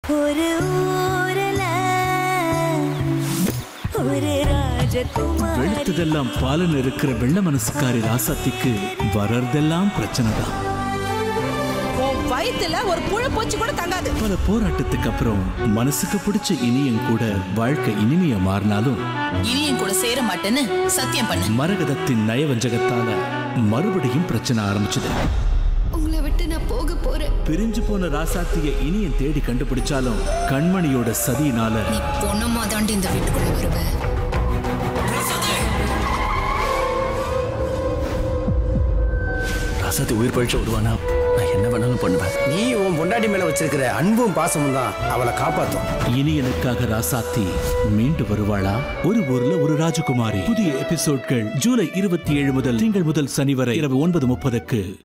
ஒரு ஊரல ஒரு ராஜகுமாரி வெளுத்ததெல்லாம் பாலன் இருக்கிற வெள்ள மனசுக்காரி ராசாத்திக்கு வர்றதெல்லாம் பிரச்சனை தான் உன் வயித்துல ஒரு புழு பூச்சி கூட தங்காது பல போராட்டத்துக்கு அப்புறம் மனசுக்கு பிடிச்ச இனியன் கூட வாழ்க்கை இனிமைய மாறினாலும் இனியன் கூட சேர மாட்டேன்னு சத்தியம் பண்ணு மரகதத்தின் நயவஞ்சகத்தால மறுபடியும் பிரச்சனை ஆரம்பிச்சது உங்களை விட்டு நான் போக போறேன் பிரிஞ்சு போன ராசாத்திய இனியன் தேடி கண்டுபிடிச்சாலும் கண்மணியோட சதியினால நீ பொண்ணமா தாண்டி இந்த வீட்டுக்குள்ள வருவ ராசாத்தி உயிர் பழிச்சு விடுவானா நான் என்ன வேணாலும் பண்ணுவேன் நீ உன் பொண்டாட்டி மேல வச்சிருக்கிற அன்பும் பாசமும் தான் அவளை காப்பாத்தும் இனியனுக்காக ராசாத்தி மீண்டு வருவாளா ஒரு ஊர்ல ஒரு ராஜகுமாரி புதிய எபிசோட்கள் ஜூலை இருபத்தி ஏழு முதல் திங்கள் முதல் சனி வரை இரவு ஒன்பது முப்பதுக்கு